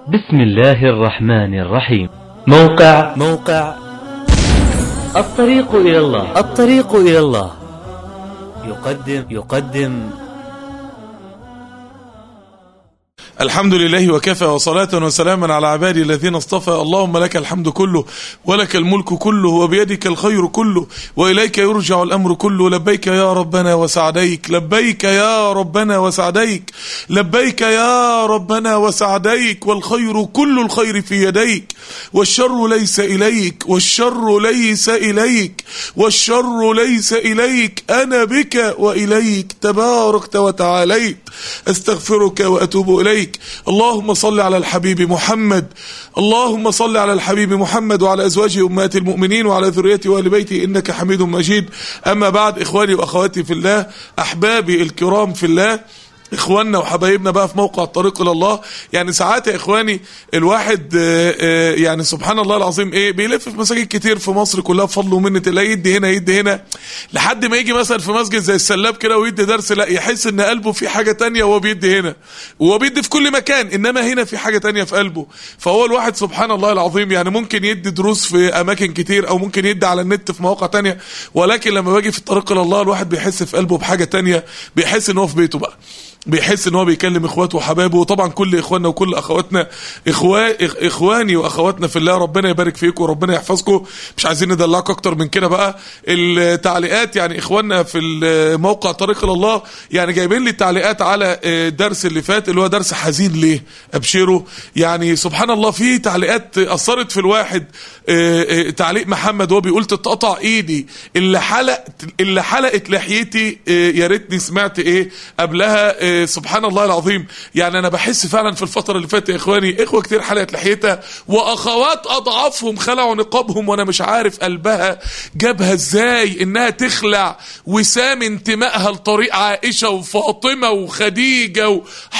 بسم الله الرحمن الرحيم موقع موقع الطريق إلى الله الطريق إلى الله يقدم يقدم الحمد لله وكفى وصلاة وسلاما على عبادي الذين اصطفى اللهم لك الحمد كله ولك الملك كله وبيدك الخير كله وإليك يرجع الأمر كله لبيك يا ربنا وسعديك لبيك يا ربنا وسعديك لبيك يا ربنا وسعديك والخير كل الخير في يديك والشر ليس إليك والشر ليس إليك والشر ليس إليك أنا بك وإليك تباركت وتعاليت استغفرك وأتوب إليك اللهم صل على الحبيب محمد اللهم صل على الحبيب محمد وعلى أزواجه أمهات المؤمنين وعلى ذريته وآل بيته إنك حميد مجيد أما بعد إخواني وأخواتي في الله أحبابي الكرام في الله اخواننا وحبايبنا بقى في موقع الطريق الى الله يعني ساعات يا اخواني الواحد آه، آه، يعني سبحان الله العظيم ايه بيلف في مساجد كتير في مصر كلها بفضل ومنه الله يدي هنا يدي هنا لحد ما يجي مثلا في مسجد زي السلاب كده ويدي درس لا يحس ان قلبه في حاجه تانية وهو بيدي هنا وهو بيدي في كل مكان انما هنا في حاجه تانية في قلبه فهو الواحد سبحان الله العظيم يعني ممكن يدي دروس في اماكن كتير او ممكن يدي على النت في مواقع تانية ولكن لما باجي في الطريق الى الله الواحد بيحس في قلبه بحاجه تانية بيحس ان هو في بيته بقى بيحس ان هو بيكلم اخواته وحبايبه وطبعا كل اخواننا وكل اخواتنا اخوا إخ- اخواني واخواتنا في الله ربنا يبارك فيكم وربنا يحفظكم مش عايزين ندلعكم اكتر من كده بقى التعليقات يعني اخواننا في الموقع طريق الى الله يعني جايبين لي تعليقات على الدرس اللي فات اللي هو درس حزين ليه ابشروا يعني سبحان الله في تعليقات اثرت في الواحد آه، آه، تعليق محمد وهو بيقول تتقطع ايدي اللي حلقت اللي حلقت لحيتي آه، يا ريتني سمعت ايه قبلها آه، سبحان الله العظيم يعني انا بحس فعلا في الفتره اللي فاتت يا اخواني اخوه كتير حلقت لحيتها واخوات اضعافهم خلعوا نقابهم وانا مش عارف قلبها جابها ازاي انها تخلع وسام انتمائها لطريق عائشه وفاطمه وخديجه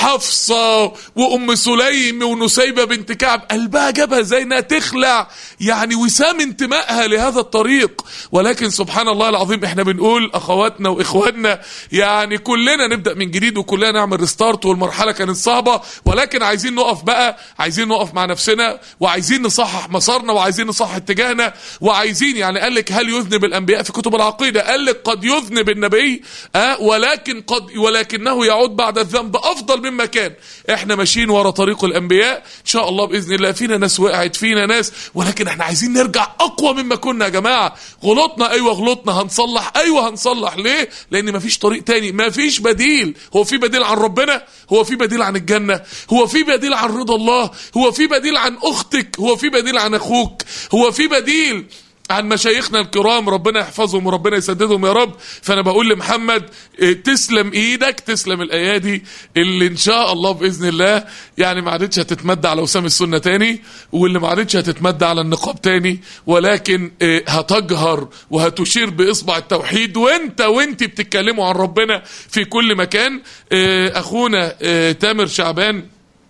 وحفصه وام سليم ونسيبه بنت كعب قلبها جابها ازاي انها تخلع يعني وسام انتمائها لهذا الطريق ولكن سبحان الله العظيم احنا بنقول اخواتنا واخواننا يعني كلنا نبدا من جديد وكلنا نعمل ريستارت والمرحله كانت صعبه ولكن عايزين نقف بقى عايزين نقف مع نفسنا وعايزين نصحح مسارنا وعايزين نصحح اتجاهنا وعايزين يعني قال لك هل يذنب الانبياء في كتب العقيده قال لك قد يذنب النبي أه ولكن قد ولكنه يعود بعد الذنب افضل مما كان احنا ماشيين ورا طريق الانبياء ان شاء الله باذن الله فينا ناس وقعت فينا ناس ولكن احنا عايزين نرجع اقوى مما كنا يا جماعه غلطنا ايوه غلطنا هنصلح ايوه هنصلح ليه لان مفيش طريق تاني مفيش بديل هو في بديل عن ربنا هو في بديل عن الجنه هو في بديل عن رضا الله هو في بديل عن اختك هو في بديل عن اخوك هو في بديل عن مشايخنا الكرام ربنا يحفظهم وربنا يسددهم يا رب فانا بقول لمحمد اه، تسلم ايدك تسلم الايادي اللي ان شاء الله باذن الله يعني ما عادتش هتتمد على وسام السنه تاني واللي ما عادتش هتتمد على النقاب تاني ولكن اه، هتجهر وهتشير باصبع التوحيد وانت وانت بتتكلموا عن ربنا في كل مكان اه، اخونا اه، تامر شعبان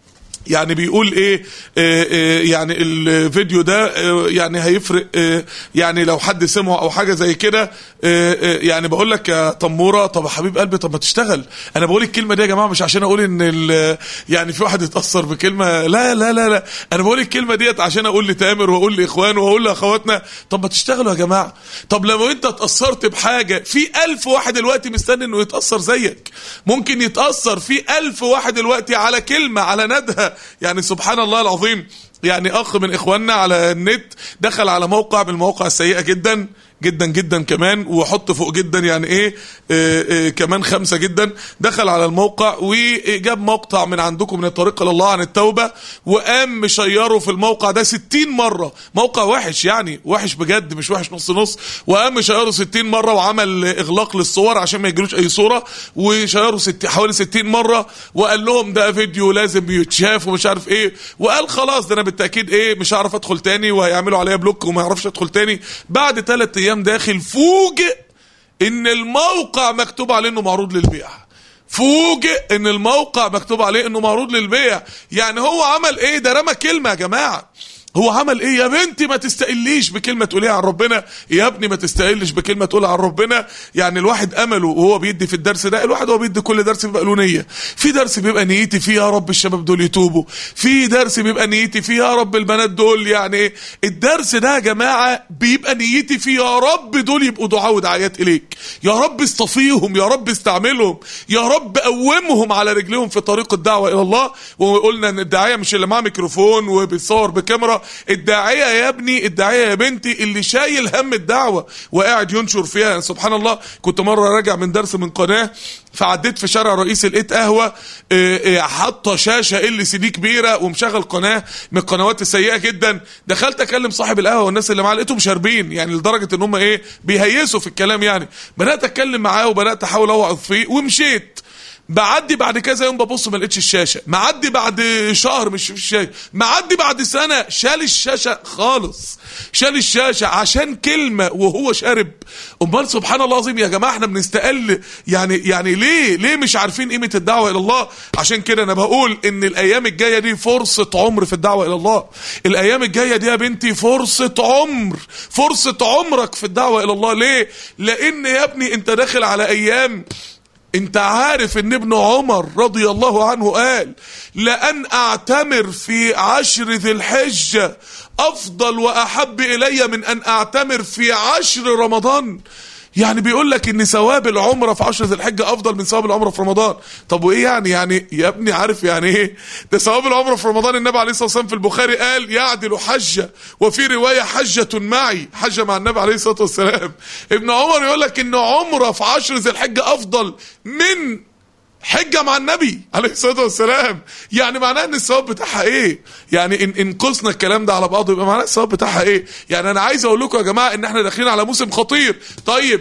يعني بيقول ايه آه آه يعني الفيديو ده آه يعني هيفرق آه يعني لو حد سمعه او حاجه زي كده آه آه يعني بقول لك يا تموره طب يا حبيب قلبي طب ما تشتغل انا بقول الكلمه دي يا جماعه مش عشان اقول ان ال- يعني في واحد يتاثر بكلمه لا لا لا لا انا بقول الكلمه ديت عشان اقول لتامر واقول لاخوانه واقول لاخواتنا طب ما تشتغلوا يا جماعه طب لما انت اتاثرت بحاجه في ألف واحد دلوقتي مستني انه يتاثر زيك ممكن يتاثر في ألف واحد دلوقتي على كلمه على ندهه يعني سبحان الله العظيم يعني اخ من اخواننا على النت دخل على موقع من المواقع السيئه جدا جدا جدا كمان وحط فوق جدا يعني ايه آه آه كمان خمسة جدا دخل على الموقع وجاب مقطع من عندكم من الطريق الى الله عن التوبة وقام مشيره في الموقع ده 60 مرة موقع وحش يعني وحش بجد مش وحش نص نص وقام مشيره 60 مرة وعمل اغلاق للصور عشان ما يجيلوش اي صورة وشيره ست حوالي 60 مرة وقال لهم ده فيديو لازم يتشاف ومش عارف ايه وقال خلاص ده انا بالتاكيد ايه مش هعرف ادخل تاني وهيعملوا عليا بلوك وما يعرفش ادخل تاني بعد ثلاث ايام داخل فوجئ ان الموقع مكتوب عليه انه معروض للبيع فوجئ ان الموقع مكتوب عليه انه معروض للبيع يعني هو عمل ايه ده رمى كلمه يا جماعه هو عمل ايه يا بنتي ما تستقليش بكلمه تقوليها عن ربنا يا ابني ما تستقلش بكلمه تقولها عن ربنا يعني الواحد امله وهو بيدي في الدرس ده الواحد وهو بيدي كل درس بيبقى له نيه في درس بيبقى نيتي فيه يا رب الشباب دول يتوبوا في درس بيبقى نيتي فيه يا رب البنات دول يعني الدرس ده يا جماعه بيبقى نيتي فيه يا رب دول يبقوا دعاء ودعايات اليك يا رب اصطفيهم يا رب استعملهم يا رب قومهم على رجلهم في طريق الدعوه الى الله وقلنا ان الداعيه مش اللي معاه ميكروفون وبيصور بكاميرا الداعيه يا ابني الداعيه يا بنتي اللي شايل هم الدعوه وقاعد ينشر فيها سبحان الله كنت مره راجع من درس من قناه فعديت في شارع رئيس لقيت قهوه حاطه شاشه ال سي دي كبيره ومشغل قناه من القنوات السيئه جدا دخلت اكلم صاحب القهوه والناس اللي معاه لقيتهم شاربين يعني لدرجه ان هم ايه بيهيسوا في الكلام يعني بدات اتكلم معاه وبدات احاول اوعظ فيه ومشيت بعدي بعد كذا يوم ببص ما لقيتش الشاشه معدي بعد شهر مش في الشاشه معدي بعد سنه شال الشاشه خالص شال الشاشه عشان كلمه وهو شارب امال سبحان الله العظيم يا جماعه احنا بنستقل يعني يعني ليه ليه مش عارفين قيمه الدعوه الى الله عشان كده انا بقول ان الايام الجايه دي فرصه عمر في الدعوه الى الله الايام الجايه دي يا بنتي فرصه عمر فرصه عمرك في الدعوه الى الله ليه لان يا ابني انت داخل على ايام انت عارف ان ابن عمر رضي الله عنه قال لأن اعتمر في عشر ذي الحجة افضل واحب الي من ان اعتمر في عشر رمضان يعني بيقول لك ان ثواب العمره في عشر ذي الحجه افضل من ثواب العمره في رمضان طب وايه يعني يعني يا ابني عارف يعني ايه ده ثواب العمره في رمضان النبي عليه الصلاه والسلام في البخاري قال يعدل حجه وفي روايه حجه معي حجه مع النبي عليه الصلاه والسلام ابن عمر يقول لك ان عمره في عشر ذي الحجه افضل من حجة مع النبي عليه الصلاة والسلام يعني معناه ان الثواب بتاعها ايه يعني ان ان قسنا الكلام ده على بعضه يبقى معناه الثواب بتاعها ايه يعني انا عايز اقول لكم يا جماعة ان احنا داخلين على موسم خطير طيب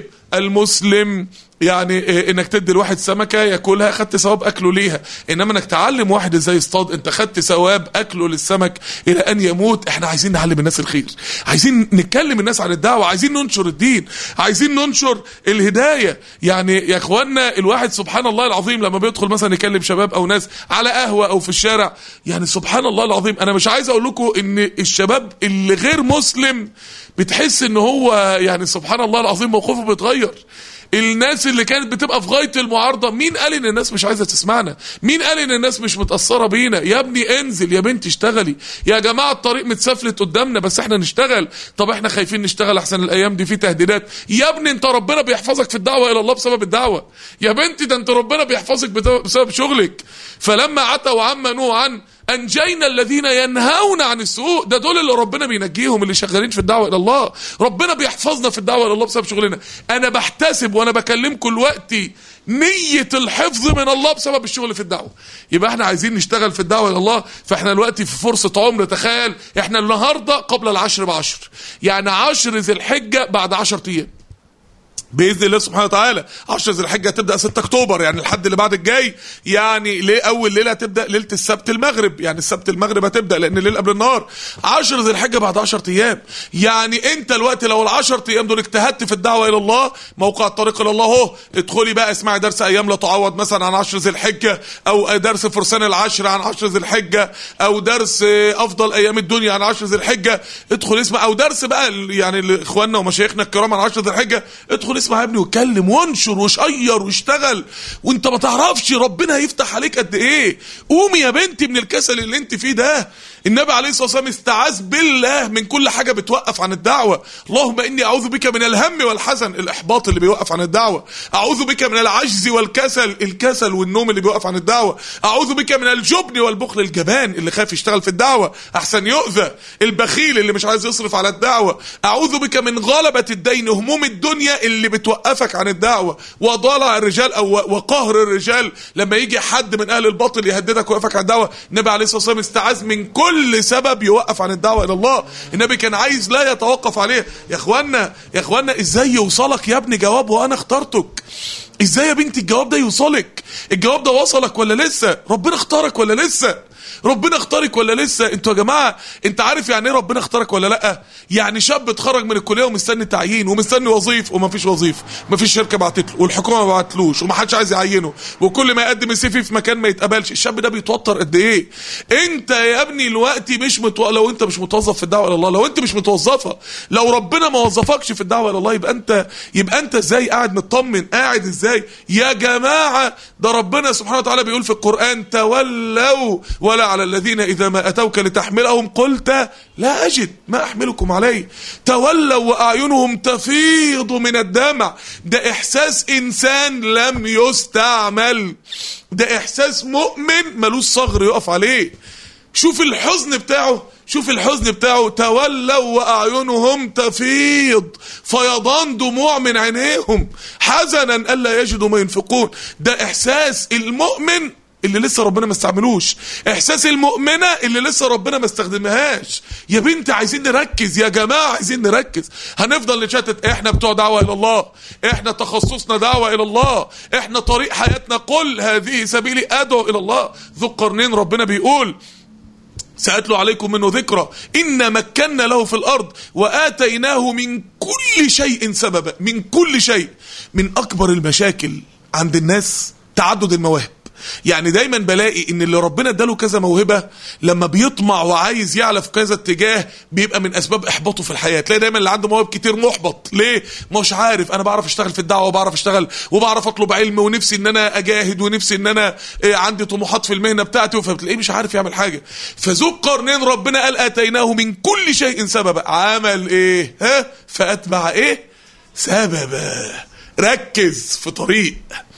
المسلم يعني إيه انك تدي الواحد سمكه ياكلها خدت ثواب اكله ليها انما انك تعلم واحد ازاي يصطاد انت خدت ثواب اكله للسمك الى ان يموت احنا عايزين نعلم الناس الخير عايزين نتكلم الناس عن الدعوه عايزين ننشر الدين عايزين ننشر الهدايه يعني يا اخوانا الواحد سبحان الله العظيم لما بيدخل مثلا يكلم شباب او ناس على قهوه او في الشارع يعني سبحان الله العظيم انا مش عايز اقول لكم ان الشباب اللي غير مسلم بتحس ان هو يعني سبحان الله العظيم موقفه بيتغير الناس اللي كانت بتبقى في غايه المعارضه مين قال ان الناس مش عايزه تسمعنا مين قال ان الناس مش متاثره بينا يا ابني انزل يا بنتي اشتغلي يا جماعه الطريق متسفلت قدامنا بس احنا نشتغل طب احنا خايفين نشتغل احسن الايام دي في تهديدات يا ابني انت ربنا بيحفظك في الدعوه الى الله بسبب الدعوه يا بنتي ده انت ربنا بيحفظك بسبب شغلك فلما عتوا عما نهوا عنه انجينا الذين ينهون عن السوء ده دول اللي ربنا بينجيهم اللي شغالين في الدعوه الى الله ربنا بيحفظنا في الدعوه الى الله بسبب شغلنا انا بحتسب وانا بكلمكم دلوقتي نية الحفظ من الله بسبب الشغل في الدعوة يبقى احنا عايزين نشتغل في الدعوة الى الله فاحنا دلوقتي في فرصة عمر تخيل احنا النهاردة قبل العشر بعشر يعني عشر ذي الحجة بعد عشر ايام باذن الله سبحانه وتعالى 10 ذي الحجه هتبدا 6 اكتوبر يعني الحد اللي بعد الجاي يعني ليه اول ليله هتبدا ليله السبت المغرب يعني السبت المغرب هتبدا لان الليل قبل النهار 10 ذي الحجه بعد 10 ايام يعني انت الوقت لو ال 10 ايام دول اجتهدت في الدعوه الى الله موقع الطريق الى الله اهو ادخلي بقى اسمعي درس ايام لا تعوض مثلا عن 10 ذي الحجه او درس فرسان العشر عن 10 ذي الحجه او درس افضل ايام الدنيا عن 10 ذي الحجه ادخل اسمع او درس بقى يعني لاخواننا ومشايخنا الكرام عن 10 ذي الحجه ادخل اسمع يا ابني واتكلم وانشر وشير واشتغل وانت ما تعرفش ربنا هيفتح عليك قد ايه قومي يا بنتي من الكسل اللي انت فيه ده النبي عليه الصلاه والسلام استعاذ بالله من كل حاجه بتوقف عن الدعوه اللهم اني اعوذ بك من الهم والحزن الاحباط اللي بيوقف عن الدعوه اعوذ بك من العجز والكسل الكسل والنوم اللي بيوقف عن الدعوه اعوذ بك من الجبن والبخل الجبان اللي خايف يشتغل في الدعوه احسن يؤذى البخيل اللي مش عايز يصرف على الدعوه اعوذ بك من غلبه الدين هموم الدنيا اللي بتوقفك عن الدعوه وضلع الرجال او وقهر الرجال لما يجي حد من اهل الباطل يهددك ويوقفك عن الدعوه النبي عليه الصلاه والسلام استعاذ من كل كل سبب يوقف عن الدعوه الى الله النبي كان عايز لا يتوقف عليه يا اخوانا يا اخوانا ازاي يوصلك يا ابني جواب وانا اخترتك ازاي يا بنتي الجواب ده يوصلك الجواب ده وصلك ولا لسه ربنا اختارك ولا لسه ربنا اختارك ولا لسه انتوا يا جماعه انت عارف يعني ايه ربنا اختارك ولا لا يعني شاب اتخرج من الكليه ومستني تعيين ومستني وظيف ومفيش وظيف مفيش شركه بعتت له والحكومه ما بعتلوش ومحدش عايز يعينه وكل ما يقدم السي في في مكان ما يتقبلش الشاب ده بيتوتر قد ايه انت يا ابني دلوقتي مش متو... لو انت مش متوظف في الدعوه الى الله لو انت مش متوظفه لو ربنا ما وظفكش في الدعوه الى الله يبقى انت يبقى انت ازاي قاعد مطمن قاعد ازاي يا جماعه ده ربنا سبحانه وتعالى بيقول في القران تولوا ولا على الذين اذا ما اتوك لتحملهم قلت لا اجد ما احملكم عليه تولوا واعينهم تفيض من الدمع ده احساس انسان لم يستعمل ده احساس مؤمن ملوش صغر يقف عليه شوف الحزن بتاعه شوف الحزن بتاعه تولوا واعينهم تفيض فيضان دموع من عينيهم حزنا الا يجدوا ما ينفقون ده احساس المؤمن اللي لسه ربنا ما استعملوش احساس المؤمنه اللي لسه ربنا ما استخدمهاش يا بنتي عايزين نركز يا جماعه عايزين نركز هنفضل نشتت احنا بتوع دعوه الى الله احنا تخصصنا دعوه الى الله احنا طريق حياتنا قل هذه سبيلي ادعو الى الله ذو القرنين ربنا بيقول سأتلو عليكم منه ذكرى إن مكنا له في الأرض وآتيناه من كل شيء سببا من كل شيء من أكبر المشاكل عند الناس تعدد المواهب يعني دايما بلاقي ان اللي ربنا اداله كذا موهبه لما بيطمع وعايز يعلى في كذا اتجاه بيبقى من اسباب احباطه في الحياه تلاقي دايما اللي عنده مواهب كتير محبط ليه مش عارف انا بعرف اشتغل في الدعوه وبعرف اشتغل وبعرف اطلب علم ونفسي ان انا اجاهد ونفسي ان انا إيه عندي طموحات في المهنه بتاعتي فبتلاقيه مش عارف يعمل حاجه فذو القرنين ربنا قال اتيناه من كل شيء سببا عمل ايه ها فاتبع ايه سببا ركز في طريق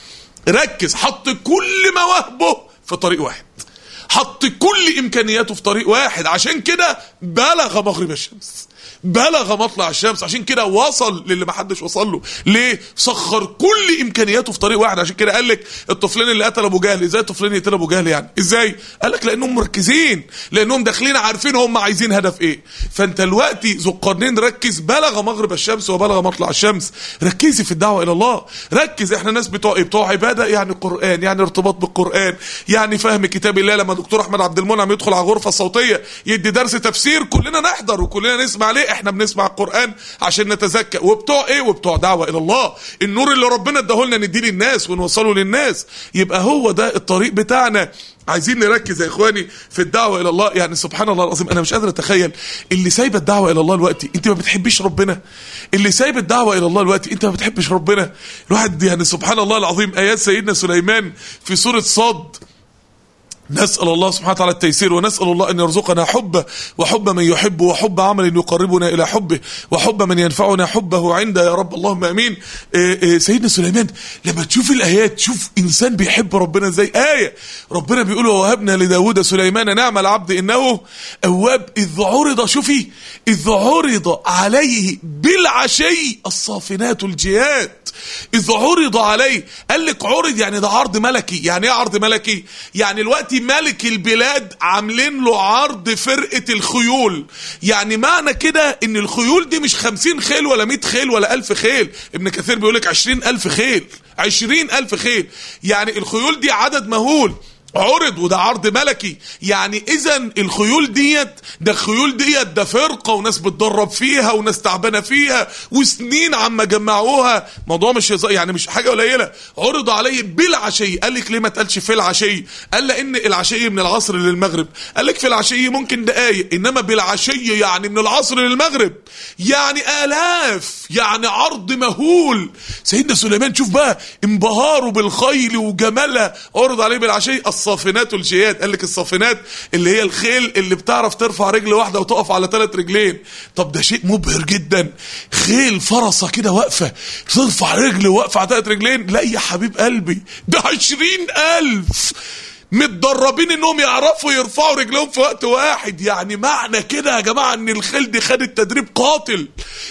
ركز حط كل مواهبه في طريق واحد حط كل امكانياته في طريق واحد عشان كده بلغ مغرب الشمس بلغ مطلع الشمس عشان كده وصل للي ما حدش وصل له ليه سخر كل امكانياته في طريق واحد عشان كده قال لك الطفلين اللي قتل ابو جهل ازاي الطفلين يقتلوا ابو جهل يعني ازاي قال لك لانهم مركزين لانهم داخلين عارفين هم عايزين هدف ايه فانت دلوقتي ذو القرنين ركز بلغ مغرب الشمس وبلغ مطلع الشمس ركزي في الدعوه الى الله ركز احنا ناس بتوع ايه بتوع عباده يعني قران يعني ارتباط بالقران يعني فهم كتاب الله لما دكتور احمد عبد المنعم يدخل على الغرفه الصوتيه يدي درس تفسير كلنا نحضر وكلنا نسمع عليه احنا بنسمع القران عشان نتزكى وبتوع ايه وبتوع دعوه الى الله النور اللي ربنا اداهولنا نديه للناس ونوصله للناس يبقى هو ده الطريق بتاعنا عايزين نركز يا اخواني في الدعوه الى الله يعني سبحان الله العظيم انا مش قادر اتخيل اللي سايبه الدعوه الى الله دلوقتي انت ما بتحبيش ربنا اللي سايب الدعوه الى الله دلوقتي انت ما بتحبش ربنا الواحد يعني سبحان الله العظيم ايات سيدنا سليمان في سوره صاد نسأل الله سبحانه وتعالى التيسير ونسأل الله أن يرزقنا حبه وحب من يحب وحب عمل يقربنا إلى حبه وحب من ينفعنا حبه عنده يا رب اللهم أمين إيه إيه سيدنا سليمان لما تشوف الآيات تشوف إنسان بيحب ربنا إزاي آية ربنا بيقول ووهبنا لداود سليمان نعم العبد إنه أواب إذ عرض شوفي إذ عرض عليه بالعشي الصافنات الجياد إذ عرض عليه قال لك عرض يعني ده عرض ملكي يعني ايه عرض ملكي يعني الوقت ملك البلاد عاملين له عرض فرقة الخيول يعني معنى كده ان الخيول دي مش خمسين خيل ولا مئة خيل ولا ألف خيل ابن كثير بيقول لك عشرين ألف خيل عشرين ألف خيل يعني الخيول دي عدد مهول عرض وده عرض ملكي يعني اذا الخيول ديت ده الخيول ديت ده فرقه وناس بتدرب فيها وناس تعبانه فيها وسنين عما جمعوها موضوع مش يعني مش حاجه قليله عرض عليه بالعشي قال لك ليه ما تقالش في العشي قال لان العشي من العصر للمغرب قال لك في العشي ممكن دقايق انما بالعشي يعني من العصر للمغرب يعني الاف يعني عرض مهول سيدنا سليمان شوف بقى انبهاره بالخيل وجمالها عرض عليه بالعشي الصافنات والجياد قال لك الصافنات اللي هي الخيل اللي بتعرف ترفع رجل واحده وتقف على ثلاث رجلين طب ده شيء مبهر جدا خيل فرسه كده واقفه ترفع رجل واقفه على ثلاث رجلين لا يا حبيب قلبي ده عشرين ألف متدربين انهم يعرفوا يرفعوا رجلهم في وقت واحد يعني معنى كده يا جماعه ان الخيل دي خدت تدريب قاتل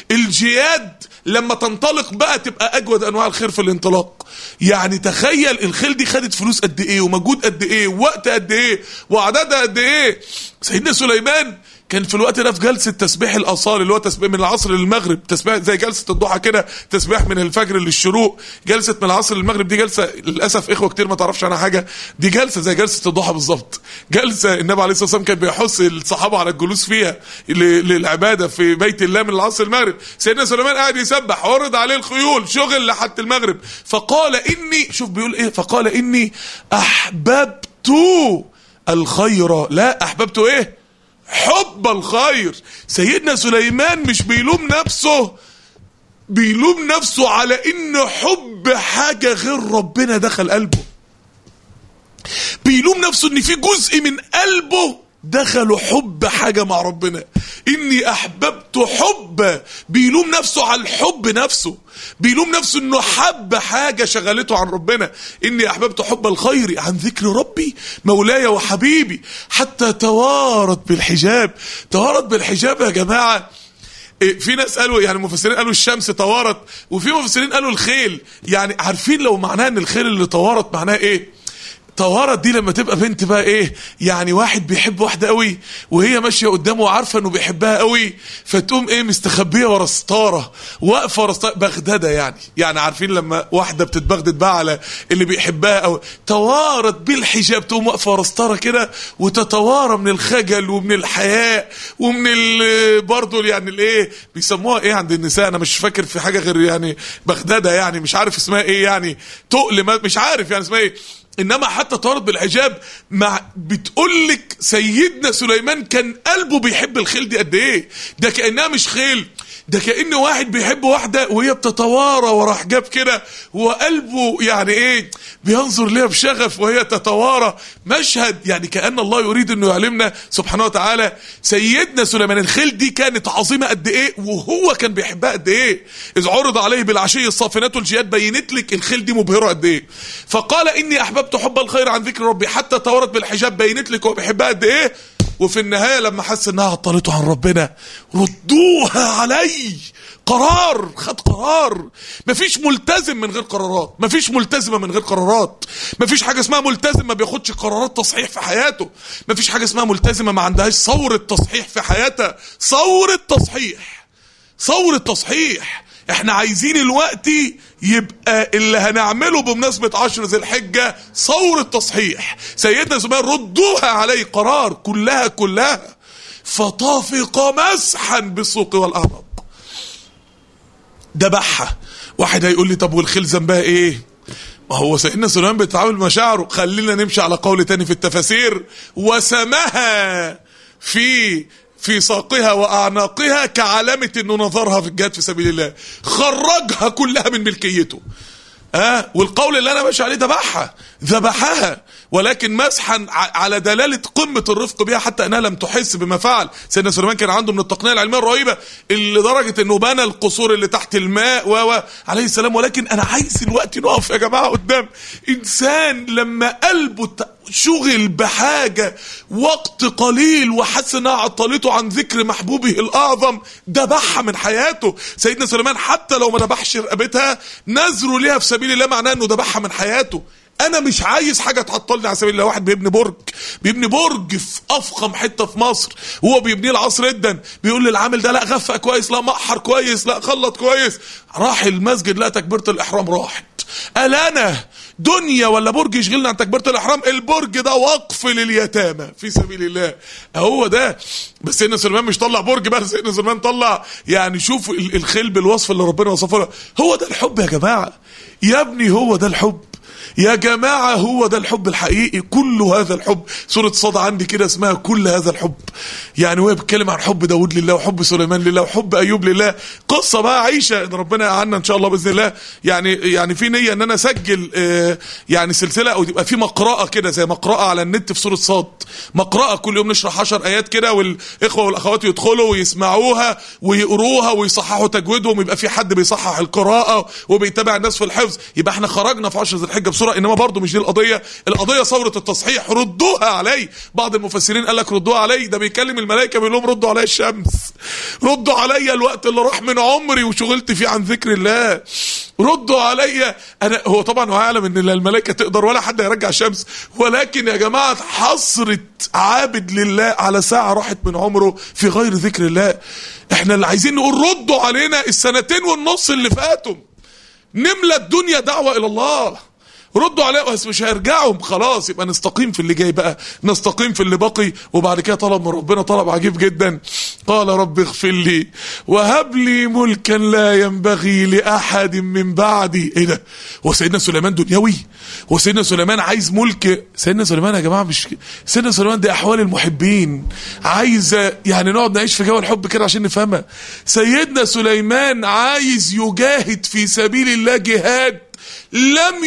الجياد لما تنطلق بقى تبقى اجود انواع الخير في الانطلاق يعني تخيل الخيل دي خدت فلوس قد ايه ومجهود قد ايه ووقت قد ايه وعددها قد ايه سيدنا سليمان كان في الوقت ده في جلسه تسبيح الاصال اللي هو تسبيح من العصر للمغرب تسبيح زي جلسه الضحى كده تسبيح من الفجر للشروق جلسه من العصر للمغرب دي جلسه للاسف اخوه كتير ما تعرفش عنها حاجه دي جلسه زي جلسه الضحى بالظبط جلسه النبي عليه الصلاه والسلام كان بيحث الصحابه على الجلوس فيها ل- للعباده في بيت الله من العصر للمغرب سيدنا سليمان قاعد يسبح عرض عليه الخيول شغل لحد المغرب فقال اني شوف بيقول ايه فقال اني احببت الخير لا احببت ايه حب الخير سيدنا سليمان مش بيلوم نفسه بيلوم نفسه على ان حب حاجة غير ربنا دخل قلبه بيلوم نفسه ان في جزء من قلبه دخلوا حب حاجة مع ربنا اني احببت حب بيلوم نفسه على الحب نفسه بيلوم نفسه انه حب حاجة شغلته عن ربنا اني احببت حب الخير عن ذكر ربي مولاي وحبيبي حتى توارت بالحجاب توارت بالحجاب يا جماعة إيه، في ناس قالوا يعني مفسرين قالوا الشمس توارت وفي مفسرين قالوا الخيل يعني عارفين لو معناها ان الخيل اللي توارت معناها ايه توارت دي لما تبقى بنت بقى ايه يعني واحد بيحب واحده قوي وهي ماشيه قدامه وعارفه انه بيحبها قوي فتقوم ايه مستخبيه ورا ستاره واقفه ورا ستاره بغداده يعني يعني عارفين لما واحده بتتبغدد بقى على اللي بيحبها او توارت بالحجاب تقوم واقفه ورا ستاره كده وتتوارى من الخجل ومن الحياء ومن ال- برضه يعني الايه بيسموها ايه عند النساء انا مش فاكر في حاجه غير يعني بغداده يعني مش عارف اسمها ايه يعني تقل ما- مش عارف يعني اسمها ايه انما حتى طارت بالحجاب مع بتقول لك سيدنا سليمان كان قلبه بيحب الخيل دي قد ايه ده كانها مش خيل ده كان واحد بيحب واحده وهي بتتوارى ورا حجاب كده وقلبه يعني ايه بينظر ليها بشغف وهي تتوارى مشهد يعني كان الله يريد انه يعلمنا سبحانه وتعالى سيدنا سليمان الخيل دي كانت عظيمه قد ايه وهو كان بيحبها قد ايه اذ عرض عليه بالعشي الصافنات الجياد بينت لك الخيل دي مبهره قد ايه فقال اني احببت حب الخير عن ذكر ربي حتى تورت بالحجاب بينت لك هو بيحبها قد ايه وفي النهايه لما حس انها عطلته عن ربنا ردوها علي قرار خد قرار مفيش ملتزم من غير قرارات مفيش ملتزمه من غير قرارات مفيش حاجه اسمها ملتزم ما بياخدش قرارات تصحيح في حياته مفيش حاجه اسمها ملتزمه ما عندهاش ثوره تصحيح في حياتها ثوره تصحيح ثورة تصحيح احنا عايزين الوقت يبقى اللي هنعمله بمناسبة عشر ذي الحجة ثورة تصحيح سيدنا زمان ردوها علي قرار كلها كلها فطافق مسحا بالسوق والأعناق دبحها واحد هيقول لي طب والخيل ذنبها ايه ما هو سيدنا سليمان بيتعامل مشاعره خلينا نمشي على قول تاني في التفاسير وسمها في في ساقها واعناقها كعلامه انه نظرها في الجهاد في سبيل الله خرجها كلها من ملكيته اه والقول اللي انا ماشي عليه ذبحها ذبحها ولكن مسحا ع- على دلاله قمه الرفق بها حتى انها لم تحس بما فعل سيدنا سليمان كان عنده من التقنيه العلميه الرهيبه اللي درجه انه بنى القصور اللي تحت الماء و و- عليه السلام ولكن انا عايز الوقت نقف يا جماعه قدام انسان لما قلبه ت- شغل بحاجه وقت قليل وحس انها عطلته عن ذكر محبوبه الاعظم ذبحها من حياته سيدنا سليمان حتى لو ما ذبحش رقبتها نذره ليها في سبيل الله معناه انه ذبحها من حياته انا مش عايز حاجه تعطلني على سبيل الله واحد بيبني برج بيبني برج في افخم حته في مصر وهو بيبنيه العصر جدا بيقول للعامل ده لا غفق كويس لا محر كويس لا خلط كويس راح المسجد لا تكبيره الاحرام راحت قال انا دنيا ولا برج يشغلنا عن تكبيره الاحرام البرج ده وقف لليتامى في سبيل الله هو ده بس سيدنا سليمان مش طلع برج بقى سيدنا سليمان طلع يعني شوف ال- الخيل بالوصف اللي ربنا وصفه له هو ده الحب يا جماعه يا ابني هو ده الحب يا جماعة هو ده الحب الحقيقي كل هذا الحب سورة صاد عندي كده اسمها كل هذا الحب يعني وهي بتتكلم عن حب داود لله وحب سليمان لله وحب أيوب لله قصة بقى عيشة إن ربنا يعنا إن شاء الله بإذن الله يعني يعني في نية إن أنا أسجل آه، يعني سلسلة أو يبقى في مقرأة كده زي مقرأة على النت في سورة صاد مقرأة كل يوم نشرح 10 آيات كده والإخوة والأخوات يدخلوا ويسمعوها ويقروها ويصححوا تجويدهم يبقى في حد بيصحح القراءة وبيتابع الناس في الحفظ يبقى احنا خرجنا في 10 ذي الحجة الحجه بسرعه انما برضه مش دي القضيه القضيه ثوره التصحيح ردوها علي بعض المفسرين قال لك ردوها علي ده بيكلم الملائكه بيقول لهم ردوا عليا الشمس ردوا عليا الوقت اللي راح من عمري وشغلت فيه عن ذكر الله ردوا عليا انا هو طبعا هو يعلم ان لا الملائكه تقدر ولا حد هيرجع الشمس ولكن يا جماعه حصره عابد لله على ساعه راحت من عمره في غير ذكر الله احنا اللي عايزين نقول ردوا علينا السنتين والنص اللي فاتوا نملى الدنيا دعوه الى الله ردوا عليه بس مش هيرجعوا خلاص يبقى نستقيم في اللي جاي بقى نستقيم في اللي بقي وبعد كده طلب من ربنا طلب عجيب جدا قال رب اغفر لي وهب لي ملكا لا ينبغي لاحد من بعدي ايه ده هو سيدنا سليمان دنيوي هو سيدنا سليمان عايز ملك سيدنا سليمان يا جماعه مش سيدنا سليمان دي احوال المحبين عايز يعني نقعد نعيش في جو الحب كده عشان نفهمها سيدنا سليمان عايز يجاهد في سبيل الله جهاد لم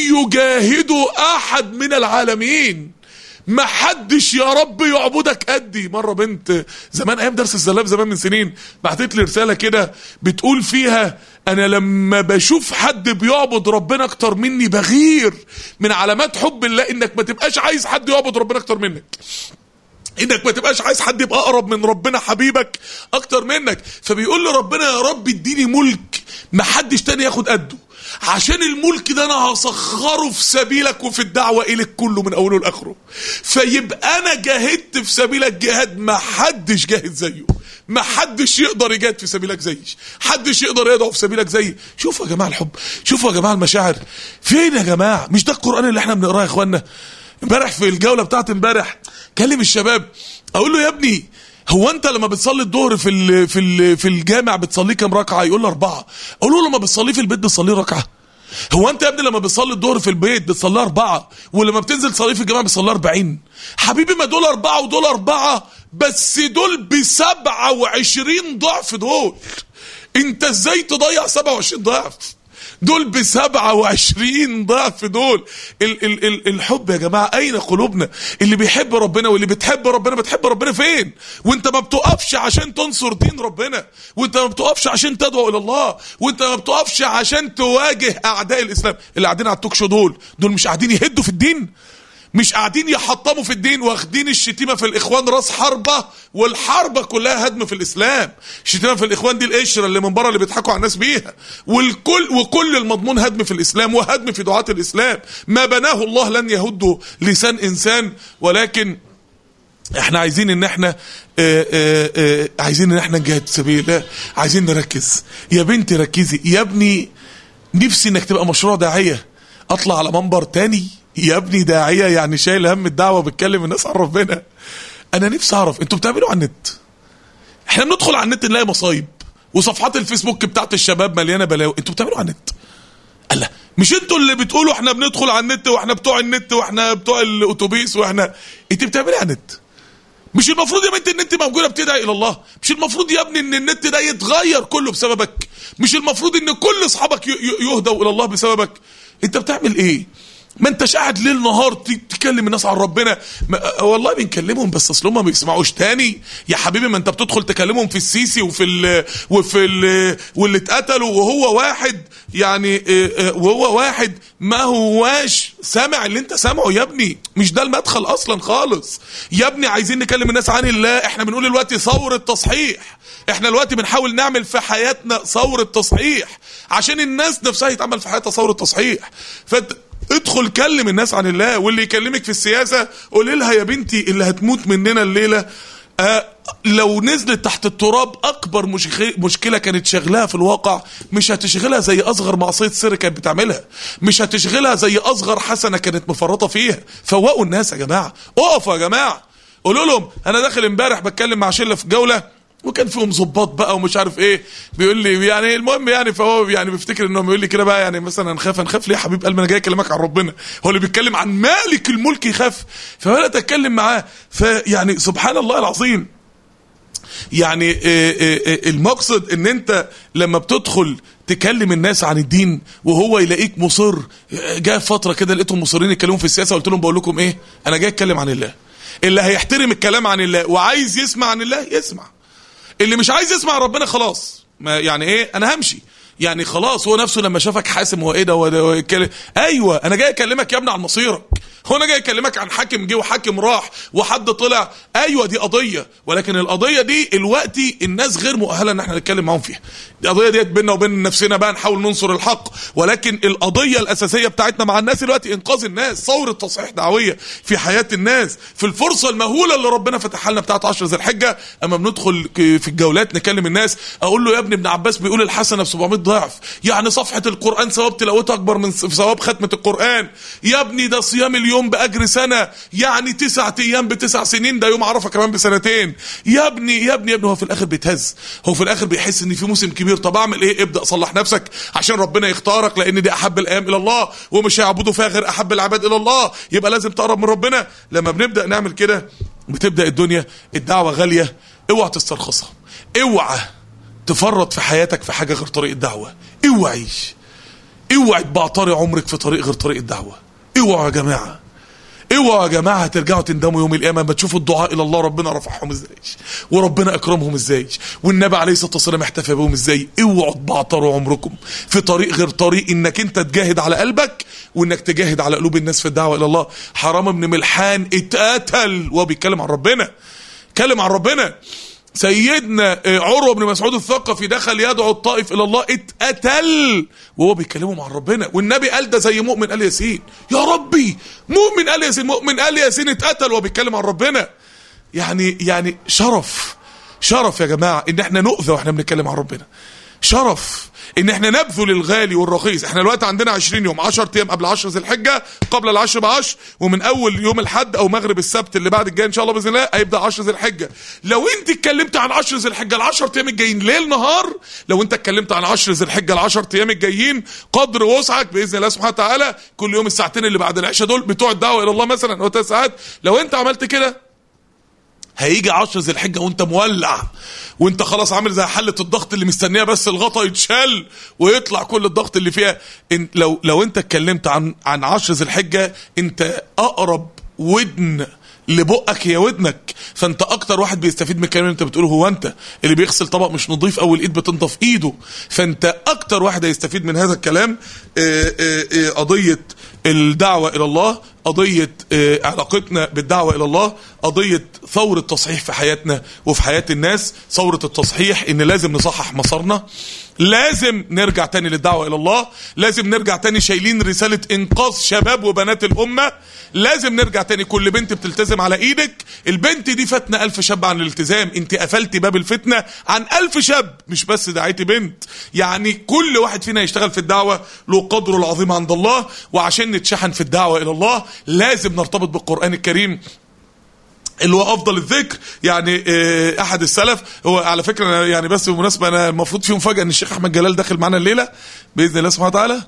يجاهدوا احد من العالمين ما حدش يا رب يعبدك قدي مره بنت زمان ايام درس الزلاب زمان من سنين بعتت لي رساله كده بتقول فيها انا لما بشوف حد بيعبد ربنا اكتر مني بغير من علامات حب الله انك ما تبقاش عايز حد يعبد ربنا اكتر منك انك ما تبقاش عايز حد يبقى اقرب من ربنا حبيبك اكتر منك فبيقول لربنا يا رب اديني ملك ما حدش تاني ياخد قده عشان الملك ده انا هسخره في سبيلك وفي الدعوة اليك كله من اوله لاخره فيبقى انا جاهدت في سبيلك جهاد ما حدش جاهد زيه ما حدش يقدر يجاهد في سبيلك زيي حدش يقدر يدعو في سبيلك زيي شوفوا يا جماعه الحب شوفوا يا جماعه المشاعر فين يا جماعه مش ده القران اللي احنا بنقراه يا اخوانا امبارح في الجوله بتاعت امبارح كلم الشباب اقول له يا ابني هو انت لما بتصلي الظهر في ال في ال في الجامع بتصليه كام ركعه يقول لي اربعه اقول له لما بتصليه في البيت بتصليه ركعه هو انت يا ابني لما بتصلي الظهر في البيت بتصليه اربعه ولما بتنزل تصلي في الجامع بتصليه 40 حبيبي ما دول اربعه ودول اربعه بس دول ب 27 ضعف دول انت ازاي تضيع 27 ضعف دول ب 27 ضعف دول ال ال ال الحب يا جماعه اين قلوبنا اللي بيحب ربنا واللي بتحب ربنا بتحب ربنا فين وانت ما بتقفش عشان تنصر دين ربنا وانت ما بتقفش عشان تدعو الى الله وانت ما بتقفش عشان تواجه اعداء الاسلام اللي قاعدين على التوك شو دول دول مش قاعدين يهدوا في الدين مش قاعدين يحطموا في الدين واخدين الشتيمه في الاخوان راس حربه والحربه كلها هدم في الاسلام الشتيمه في الاخوان دي القشره اللي من بره اللي بيضحكوا على الناس بيها والكل وكل المضمون هدم في الاسلام وهدم في دعاه الاسلام ما بناه الله لن يهد لسان انسان ولكن احنا عايزين ان احنا اه اه اه عايزين ان احنا نجاهد في سبيل الله عايزين نركز يا بنتي ركزي يا ابني نفسي انك تبقى مشروع داعيه اطلع على منبر تاني يا ابني داعيه يعني شايل هم الدعوه وبتكلم الناس عن ربنا انا نفسي اعرف انتوا بتعملوا على النت احنا بندخل على النت نلاقي مصايب وصفحات الفيسبوك بتاعت الشباب مليانه بلاوي انتوا بتعملوا على النت الله مش انتوا اللي بتقولوا احنا بندخل على النت واحنا بتوع النت واحنا بتوع الاتوبيس واحنا انت بتعملي على النت مش المفروض يا بنتي ان انت موجوده بتدعي الى الله مش المفروض يا ابني ان النت ده يتغير كله بسببك مش المفروض ان كل اصحابك يهدوا الى الله بسببك انت بتعمل ايه ما انتش قاعد ليل نهار تكلم الناس عن ربنا ما والله بنكلمهم بس اصل هم ما بيسمعوش تاني يا حبيبي ما انت بتدخل تكلمهم في السيسي وفي ال وفي ال واللي اتقتلوا وهو واحد يعني وهو واحد ما هواش سامع اللي انت سامعه يا ابني مش ده المدخل اصلا خالص يا ابني عايزين نكلم الناس عن الله احنا بنقول دلوقتي ثوره تصحيح احنا دلوقتي بنحاول نعمل في حياتنا ثوره تصحيح عشان الناس نفسها يتعمل في حياتها ثوره تصحيح فانت ادخل كلم الناس عن الله واللي يكلمك في السياسة قول لها يا بنتي اللي هتموت مننا الليلة آه لو نزلت تحت التراب اكبر مشكله كانت شغلها في الواقع مش هتشغلها زي اصغر معصيه سر كانت بتعملها مش هتشغلها زي اصغر حسنه كانت مفرطه فيها فوقوا الناس يا جماعه اقفوا يا جماعه قولوا لهم انا داخل امبارح بتكلم مع شله في جوله وكان فيهم ظباط بقى ومش عارف ايه بيقول لي يعني المهم يعني فهو يعني بيفتكر انهم يقول لي كده بقى يعني مثلا نخاف نخاف ليه يا حبيب قلبي انا جاي اكلمك عن ربنا هو اللي بيتكلم عن مالك الملك يخاف فبدات اتكلم معاه فيعني سبحان الله العظيم يعني المقصد ان انت لما بتدخل تكلم الناس عن الدين وهو يلاقيك مصر جاء فتره كده لقيتهم مصرين يتكلموا في السياسه قلت لهم بقول لكم ايه انا جاي اتكلم عن الله اللي هيحترم الكلام عن الله وعايز يسمع عن الله يسمع اللي مش عايز يسمع ربنا خلاص ما يعني ايه انا همشي يعني خلاص هو نفسه لما شافك حاسم هو ايه ده هو ده هو يتكلم ايوه انا جاي اكلمك يا ابني عن مصيرك هو انا جاي اكلمك عن حاكم جه وحاكم راح وحد طلع ايوه دي قضيه ولكن القضيه دي دلوقتي الناس غير مؤهله ان احنا نتكلم معاهم فيها القضيه ديت بيننا وبين نفسنا بقى نحاول ننصر الحق ولكن القضيه الاساسيه بتاعتنا مع الناس دلوقتي انقاذ الناس ثوره تصحيح دعويه في حياه الناس في الفرصه المهوله اللي ربنا فتحها لنا بتاعت 10 ذي الحجه اما بندخل في الجولات نكلم الناس اقول له يا ابني ابن عباس بيقول الحسنه ب 700 ضعف يعني صفحه القران ثواب تلاوتها اكبر من ثواب ختمه القران يا ابني ده صيام اليوم باجر سنه يعني تسعة ايام بتسع سنين ده يوم عرفه كمان بسنتين يا ابني يا ابني يا ابني هو في الاخر بيتهز هو في الاخر بيحس ان في موسم كبير طب اعمل ايه ابدا صلح نفسك عشان ربنا يختارك لان دي احب الايام الى الله ومش هيعبدوا فيها غير احب العباد الى الله يبقى لازم تقرب من ربنا لما بنبدا نعمل كده بتبدا الدنيا الدعوه غاليه اوعى تسترخصها اوعى تفرط في حياتك في حاجه غير طريق الدعوه اوعى اوعى تبعتري عمرك في طريق غير طريق الدعوه اوعى يا جماعه اوعوا يا جماعه ترجعوا تندموا يوم القيامه ما تشوفوا الدعاء الى الله ربنا رفعهم ازاي وربنا اكرمهم ازاي والنبي عليه الصلاه والسلام احتفى بهم ازاي اوعوا تبعتروا عمركم في طريق غير طريق انك انت تجاهد على قلبك وانك تجاهد على قلوب الناس في الدعوه الى الله حرام بن ملحان اتقتل وهو بيتكلم عن ربنا اتكلم عن ربنا سيدنا عروه بن مسعود الثقفي دخل يدعو الطائف الى الله اتقتل وهو بيتكلموا مع ربنا والنبي قال ده زي مؤمن ال ياسين يا ربي مؤمن ال ياسين مؤمن ال ياسين اتقتل وهو بيتكلم عن ربنا يعني يعني شرف شرف يا جماعه ان احنا نؤذى واحنا بنتكلم عن ربنا شرف ان احنا نبذل الغالي والرخيص احنا دلوقتي عندنا 20 يوم 10 ايام قبل 10 ذي الحجه قبل العشر بعشر ومن اول يوم الحد او مغرب السبت اللي بعد الجاي ان شاء الله باذن الله هيبدا 10 ذي الحجه لو انت اتكلمت عن 10 ذي الحجه ال 10 ايام الجايين ليل نهار لو انت اتكلمت عن 10 ذي الحجه ال 10 ايام الجايين قدر وسعك باذن الله سبحانه وتعالى كل يوم الساعتين اللي بعد العشاء دول بتوع الدعوه الى الله مثلا او 3 ساعات لو انت عملت كده هيجي 10 ذي الحجه وانت مولع وانت خلاص عامل زي حله الضغط اللي مستنيه بس الغطا يتشال ويطلع كل الضغط اللي فيها إن لو لو انت اتكلمت عن عن 10 ذي الحجه انت اقرب ودن لبقك هي ودنك فانت اكتر واحد بيستفيد من الكلام اللي انت بتقوله هو انت اللي بيغسل طبق مش نظيف او الايد بتنضف ايده فانت اكتر واحد هيستفيد من هذا الكلام اه اه اه قضيه الدعوه الى الله قضيه علاقتنا بالدعوه الى الله قضيه ثوره تصحيح في حياتنا وفي حياه الناس ثوره التصحيح ان لازم نصحح مسارنا لازم نرجع تاني للدعوه الى الله لازم نرجع تاني شايلين رساله انقاذ شباب وبنات الامه لازم نرجع تاني كل بنت بتلتزم على ايدك البنت دي فتنه ألف شاب عن الالتزام انت قفلتي باب الفتنه عن ألف شاب مش بس دعيتي بنت يعني كل واحد فينا يشتغل في الدعوه له قدره العظيم عند الله وعشان نتشحن في الدعوه الى الله لازم نرتبط بالقران الكريم اللي هو افضل الذكر يعني احد السلف هو على فكره أنا يعني بس بالمناسبه انا المفروض في مفاجاه ان الشيخ احمد جلال داخل معانا الليله باذن الله سبحانه وتعالى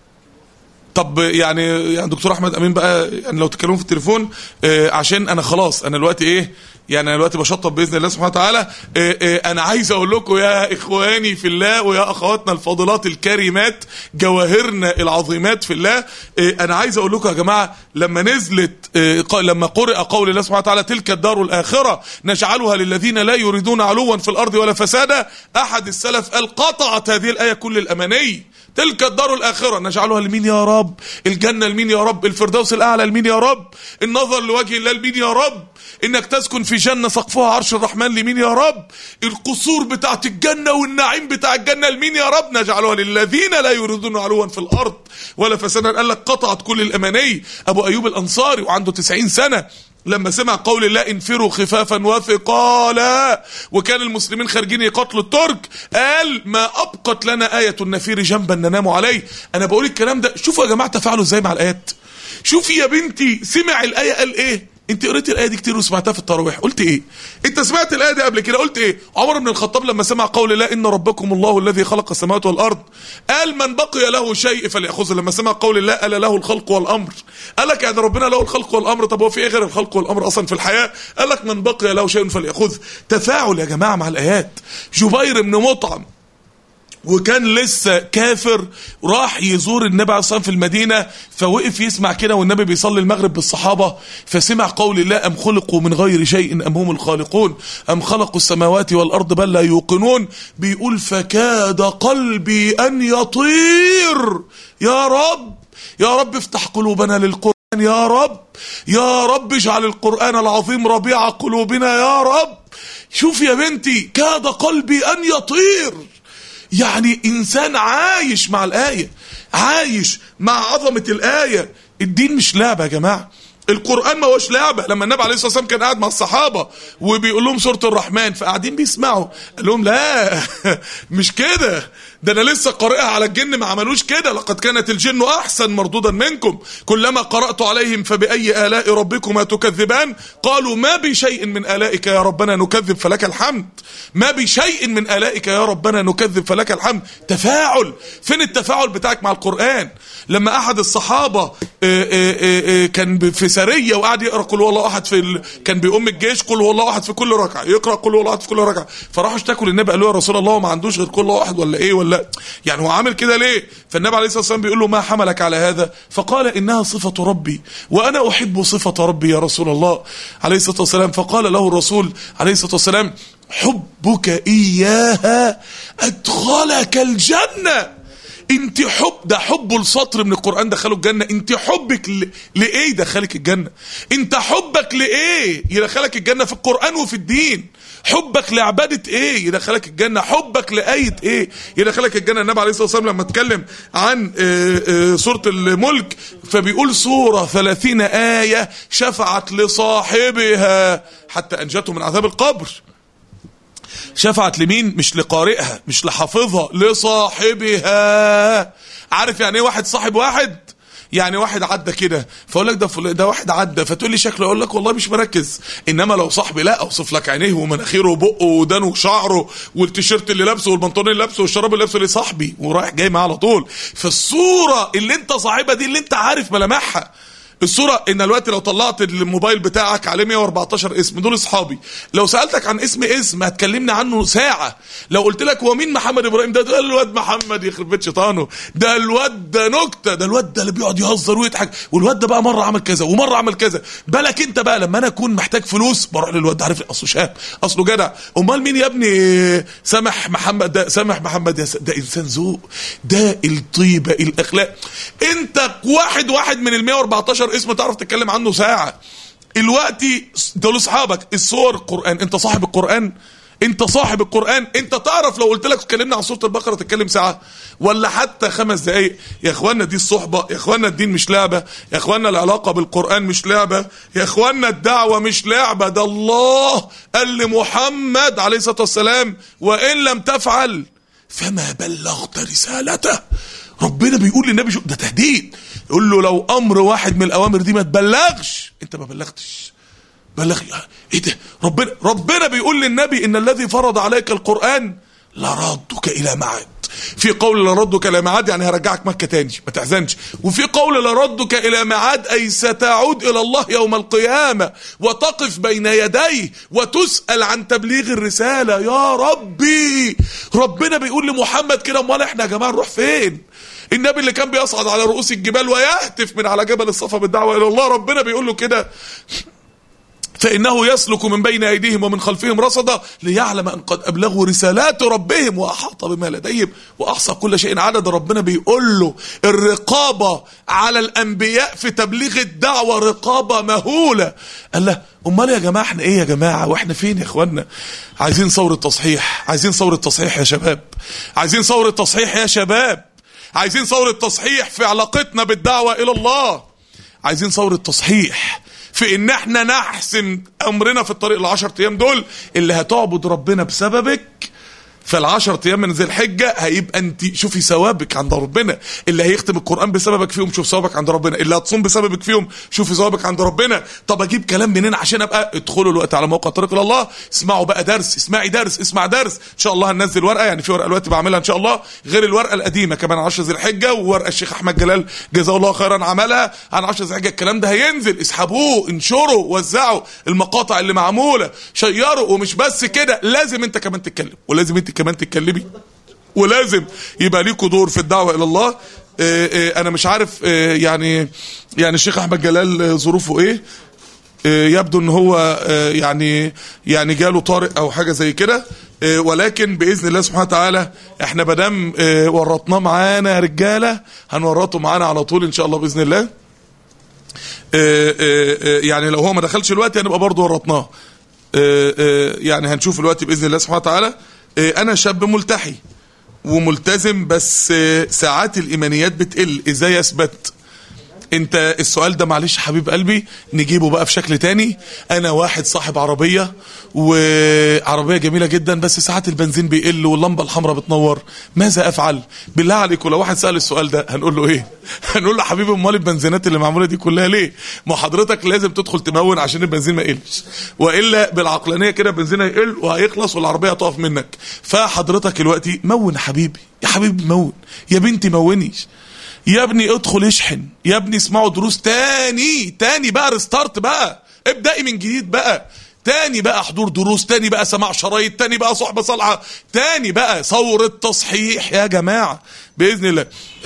طب يعني يعني دكتور احمد امين بقى يعني لو تكلموا في التليفون عشان انا خلاص انا دلوقتي ايه يعني انا دلوقتي بشطب باذن الله سبحانه وتعالى انا عايز اقول لكم يا اخواني في الله ويا اخواتنا الفاضلات الكريمات جواهرنا العظيمات في الله انا عايز اقول لكم يا جماعه لما نزلت لما قرئ قول الله سبحانه وتعالى تلك الدار الاخره نجعلها للذين لا يريدون علوا في الارض ولا فسادا احد السلف قال قطعت هذه الايه كل الاماني تلك الدار الآخرة نجعلها لمين يا رب الجنة لمين يا رب الفردوس الأعلى لمين يا رب النظر لوجه الله لمين يا رب انك تسكن في جنة سقفها عرش الرحمن لمين يا رب القصور بتاعت الجنة والنعيم بتاع الجنة لمين يا رب نجعلها للذين لا يريدون علوا في الأرض ولا فسادا قال لك قطعت كل الأماني أبو أيوب الأنصاري وعنده 90 سنة لما سمع قول الله انفروا خفافا وثقالا وكان المسلمين خارجين يقاتلوا الترك قال ما ابقت لنا آية النفير جنبا ننام عليه انا بقول الكلام ده شوفوا يا جماعة تفاعلوا ازاي مع الآيات شوفي يا بنتي سمع الآية قال ايه انت قريت الايه دي كتير وسمعتها في التراويح قلت ايه انت سمعت الايه دي قبل كده قلت ايه عمر بن الخطاب لما سمع قول الله ان ربكم الله الذي خلق السماوات والارض قال من بقي له شيء فليأخذه لما سمع قول الله قال له الخلق والامر قال لك يعني ربنا له الخلق والامر طب هو في ايه غير الخلق والامر اصلا في الحياه قال لك من بقي له شيء فليأخذه تفاعل يا جماعه مع الايات جبير بن مطعم وكان لسه كافر راح يزور النبي عليه الصلاه والسلام في المدينه فوقف يسمع كده والنبي بيصلي المغرب بالصحابه فسمع قول الله ام خلقوا من غير شيء ام هم الخالقون ام خلقوا السماوات والارض بل لا يوقنون بيقول فكاد قلبي ان يطير يا رب يا رب افتح قلوبنا للقران يا رب يا رب اجعل القران العظيم ربيع قلوبنا يا رب شوف يا بنتي كاد قلبي ان يطير يعني انسان عايش مع الايه عايش مع عظمه الايه الدين مش لعبه يا جماعه القران ما هوش لعبه لما النبي عليه الصلاه والسلام كان قاعد مع الصحابه وبيقول لهم سوره الرحمن فقاعدين بيسمعوا قال لهم لا مش كده ده انا لسه قارئها على الجن ما عملوش كده لقد كانت الجن احسن مردودا منكم كلما قرات عليهم فباي الاء ربكما تكذبان قالوا ما بشيء من الائك يا ربنا نكذب فلك الحمد ما بشيء من الائك يا ربنا نكذب فلك الحمد تفاعل فين التفاعل بتاعك مع القران لما احد الصحابه آه، آه، آه، كان في سريه وقعد يقرا قل هو الله احد في ال... كان بيقوم الجيش قل هو الله احد في كل ركعه يقرا قل هو الله احد في كل ركعه فراحوا اشتكوا للنبي قالوا له يا رسول الله هو ما عندوش غير قل الله احد ولا ايه ولا يعني هو عامل كده ليه فالنبي عليه الصلاه والسلام بيقول له ما حملك على هذا فقال انها صفه ربي وانا احب صفه ربي يا رسول الله عليه الصلاه والسلام فقال له الرسول عليه الصلاه والسلام حبك اياها ادخلك الجنه انت حب ده حب السطر من القران دخله الجنه انت حبك ل... لايه دخلك الجنه انت حبك لايه يدخلك الجنه في القران وفي الدين حبك لعباده ايه يدخلك الجنه حبك لايه ايه يدخلك الجنه النبي عليه الصلاه والسلام لما اتكلم عن آه، آه، سوره الملك فبيقول سوره 30 ايه شفعت لصاحبها حتى انجته من عذاب القبر شفعت لمين مش لقارئها مش لحافظها لصاحبها عارف يعني ايه واحد صاحب واحد يعني واحد عدى كده فاقول لك ده فل... ده واحد عدى فتقول لي شكله اقول لك والله مش مركز انما لو صاحبي لا اوصف لك عينيه ومناخيره وبقه ودانه وشعره والتيشيرت اللي لابسه والبنطلون اللي لابسه والشراب اللي لابسه لصاحبي ورايح جاي معاه على طول فالصوره اللي انت صاحبها دي اللي انت عارف ملامحها الصورة ان دلوقتي لو طلعت الموبايل بتاعك عليه 114 اسم دول اصحابي لو سألتك عن اسم اسم هتكلمني عنه ساعة لو قلت لك هو مين محمد ابراهيم ده ده الواد محمد يخرب بيت شيطانه ده الواد ده نكتة ده الواد ده اللي بيقعد يهزر ويضحك والواد ده بقى مرة عمل كذا ومرة عمل كذا بالك انت بقى لما انا اكون محتاج فلوس بروح للواد ده عارف اصله شاب اصله جدع امال مين يا ابني سامح محمد ده سامح محمد يا س- ده انسان ذوق ده الطيبة الاخلاق انت واحد واحد من ال 114 اسم تعرف تتكلم عنه ساعة دلوقتي دول اصحابك الصور القرآن انت صاحب القرآن انت صاحب القرآن انت تعرف لو قلت لك اتكلمنا عن سورة البقرة تتكلم ساعة ولا حتى خمس دقايق يا اخوانا دي الصحبة يا اخوانا الدين مش لعبة يا اخوانا العلاقة بالقرآن مش لعبة يا اخوانا الدعوة مش لعبة ده الله قال لمحمد عليه الصلاة والسلام وان لم تفعل فما بلغت رسالته ربنا بيقول للنبي شو ده تهديد يقول له لو امر واحد من الاوامر دي ما تبلغش انت ما بلغتش بلغ ايه ده ربنا ربنا بيقول للنبي ان الذي فرض عليك القران لردك الى معاد في قول لردك الى معاد يعني هرجعك مكه تاني ما تحزنش وفي قول لردك الى معاد اي ستعود الى الله يوم القيامه وتقف بين يديه وتسال عن تبليغ الرساله يا ربي ربنا بيقول لمحمد كده امال احنا يا جماعه نروح فين النبي اللي كان بيصعد على رؤوس الجبال ويهتف من على جبل الصفا بالدعوه الى الله ربنا بيقول له كده فإنه يسلك من بين أيديهم ومن خلفهم رصدا ليعلم أن قد أبلغوا رسالات ربهم وأحاط بما لديهم وأحصى كل شيء عدد ربنا بيقول له الرقابة على الأنبياء في تبليغ الدعوة رقابة مهولة قال له أمال يا جماعة احنا إيه يا جماعة وإحنا فين يا إخوانا عايزين ثورة تصحيح عايزين ثورة تصحيح يا شباب عايزين ثورة تصحيح يا شباب عايزين ثورة تصحيح في علاقتنا بالدعوة إلى الله عايزين ثورة تصحيح في ان احنا نحسن امرنا في الطريق العشر ايام دول اللي هتعبد ربنا بسببك فالعشر ايام من ذي الحجه هيبقى انت شوفي ثوابك عند ربنا اللي هيختم القران بسببك فيهم شوف ثوابك عند ربنا اللي هتصوم بسببك فيهم شوفي ثوابك عند ربنا طب اجيب كلام منين عشان ابقى ادخلوا الوقت على موقع طريق الى الله اسمعوا بقى درس اسمعي درس اسمع درس ان شاء الله هننزل ورقه يعني في ورقه دلوقتي بعملها ان شاء الله غير الورقه القديمه كمان 10 ذي الحجه وورقه الشيخ احمد جلال جزاه الله خيرا عملها عن 10 ذي الحجه الكلام ده هينزل اسحبوه انشروا وزعوا المقاطع اللي معموله شيروا ومش بس كده لازم انت كمان تتكلم ولازم انت كمان تتكلمي ولازم يبقى ليكوا دور في الدعوه الى الله آه، آه، انا مش عارف آه، يعني يعني الشيخ احمد جلال آه، ظروفه ايه آه، يبدو ان هو آه، يعني يعني جاله طارئ او حاجه زي كده آه، ولكن باذن الله سبحانه وتعالى احنا مادام آه، ورطناه معانا يا رجاله هنورطه معانا على طول ان شاء الله باذن الله آه، آه، آه، يعني لو هو ما دخلش الوقت هنبقى برضه ورطناه آه، آه، يعني هنشوف الوقت باذن الله سبحانه وتعالى آه، انا شاب ملتحي وملتزم بس آه، ساعات الايمانيات بتقل ازاي اثبت انت السؤال ده معلش حبيب قلبي نجيبه بقى في شكل تاني انا واحد صاحب عربية وعربية جميلة جدا بس ساعات البنزين بيقل واللمبة الحمراء بتنور ماذا افعل بالله عليكم لو واحد سأل السؤال ده هنقول له ايه هنقول له حبيبي امال البنزينات اللي معمولة دي كلها ليه ما حضرتك لازم تدخل تمون عشان البنزين ما يقلش والا بالعقلانية كده البنزين هيقل وهيخلص والعربية هتقف منك فحضرتك دلوقتي مون يا حبيبي يا حبيبي مون يا بنتي مونيش يا ابني ادخل اشحن يا ابني اسمعوا دروس تاني تاني بقى ريستارت بقى ابدأي من جديد بقى تاني بقى حضور دروس تاني بقى سماع شرايط تاني بقى صحبة صالحة تاني بقى ثورة تصحيح يا جماعة بإذن الله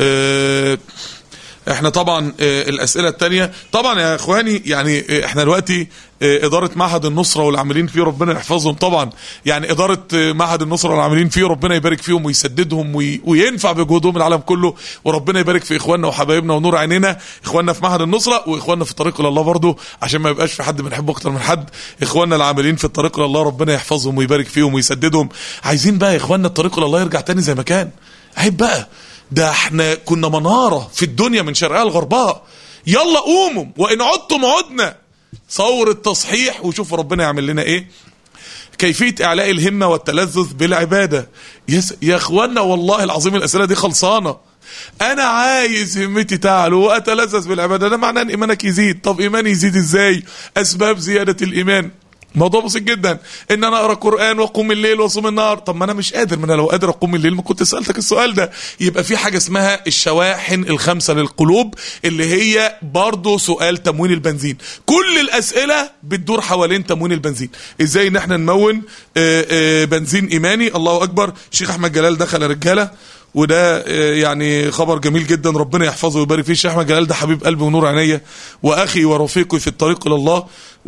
اه احنا طبعا اه الاسئله التانية طبعا يا اخواني يعني اه احنا دلوقتي اه اداره معهد النصره والعاملين فيه ربنا يحفظهم طبعا يعني اداره اه معهد النصره والعاملين فيه ربنا يبارك فيهم ويسددهم وي وينفع بجهودهم العالم كله وربنا يبارك في اخواننا وحبايبنا ونور عينينا اخواننا في معهد النصره واخواننا في الطريق الى الله برضه عشان ما يبقاش في حد بنحبه اكتر من حد اخواننا العاملين في الطريق الى الله ربنا يحفظهم ويبارك فيهم ويسددهم عايزين بقى يا اخواننا الطريق الى الله يرجع تاني زي ما كان عيب بقى ده احنا كنا منارة في الدنيا من شرقها لغربها يلا قوموا وان عدتم عدنا ثورة تصحيح وشوفوا ربنا يعمل لنا ايه كيفية اعلاء الهمة والتلذذ بالعبادة يس يا اخوانا والله العظيم الاسئلة دي خلصانة انا عايز همتي تعلو واتلذذ بالعبادة ده معناه ان ايمانك يزيد طب ايماني يزيد ازاي اسباب زيادة الايمان موضوع بسيط جدا ان انا اقرا قران واقوم الليل واصوم النهار طب ما انا مش قادر ما انا لو قادر اقوم الليل ما كنت سالتك السؤال ده يبقى في حاجه اسمها الشواحن الخمسه للقلوب اللي هي برضه سؤال تموين البنزين كل الاسئله بتدور حوالين تموين البنزين ازاي ان احنا نمون آآ آآ بنزين ايماني الله اكبر شيخ احمد جلال دخل يا رجاله وده يعني خبر جميل جدا ربنا يحفظه ويبارك فيه الشيخ احمد جلال ده حبيب قلبي ونور عينيا واخي ورفيقي في الطريق الى الله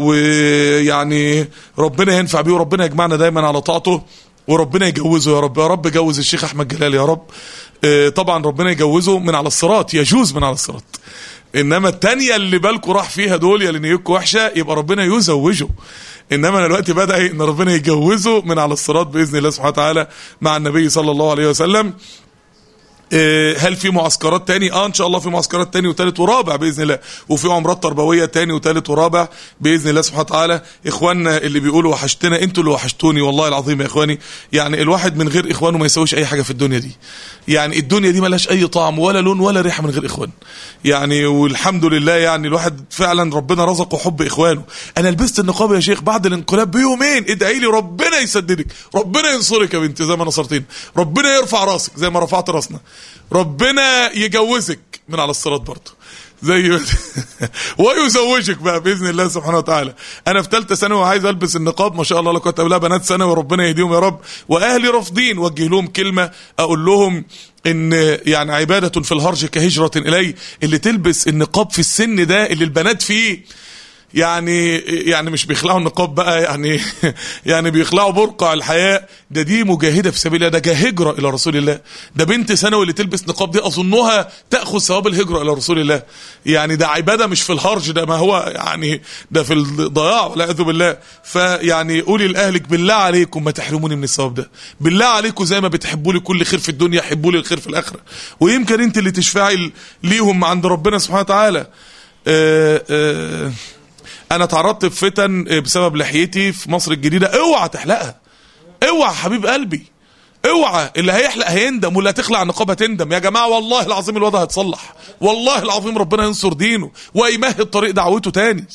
ويعني ربنا ينفع بيه وربنا يجمعنا دايما على طاعته وربنا يجوزه يا رب يا رب جوز الشيخ احمد جلال يا رب طبعا ربنا يجوزه من على الصراط يجوز من على الصراط انما التانية اللي بالكوا راح فيها دول يا اللي نيتكم وحشه يبقى ربنا يزوجه انما انا دلوقتي بدا ان ربنا يجوزه من على الصراط باذن الله سبحانه وتعالى مع النبي صلى الله عليه وسلم هل في معسكرات تاني اه ان شاء الله في معسكرات تاني وتالت ورابع باذن الله وفي عمرات تربويه تاني وتالت ورابع باذن الله سبحانه وتعالى اخواننا اللي بيقولوا وحشتنا انتوا اللي وحشتوني والله العظيم يا اخواني يعني الواحد من غير اخوانه ما يسويش اي حاجه في الدنيا دي يعني الدنيا دي ملهاش اي طعم ولا لون ولا ريحه من غير اخوان يعني والحمد لله يعني الواحد فعلا ربنا رزقه حب اخوانه انا لبست النقاب يا شيخ بعد الانقلاب بيومين ادعي لي ربنا يسددك ربنا ينصرك يا بنتي زي ما نصرتين ربنا يرفع راسك زي ما رفعت راسنا ربنا يجوزك من على الصراط برضه زي ويزوجك بقى باذن الله سبحانه وتعالى انا في ثالثه ثانوي وعايز البس النقاب ما شاء الله لا قوه الا بالله بنات ثانوي وربنا يهديهم يا رب واهلي رافضين وجه لهم كلمه اقول لهم ان يعني عباده في الهرج كهجره الي اللي تلبس النقاب في السن ده اللي البنات فيه يعني يعني مش بيخلعوا النقاب بقى يعني يعني بيخلعوا برقع الحياء ده دي مجاهده في سبيل الله ده هجره الى رسول الله ده بنت ثانوي اللي تلبس نقاب دي اظنها تاخذ ثواب الهجره الى رسول الله يعني ده عباده مش في الهرج ده ما هو يعني ده في الضياع والعياذ بالله فيعني قولي لاهلك بالله عليكم ما تحرموني من الثواب ده بالله عليكم زي ما بتحبوا لي كل خير في الدنيا حبوا لي الخير في الاخره ويمكن انت اللي تشفعي ليهم عند ربنا سبحانه وتعالى آآ آآ انا تعرضت لفتن بسبب لحيتي في مصر الجديده اوعى تحلقها اوعى حبيب قلبي اوعى اللي هيحلق هيندم واللي هتخلع النقاب هتندم يا جماعه والله العظيم الوضع هيتصلح والله العظيم ربنا ينصر دينه ويمهد طريق دعوته تاني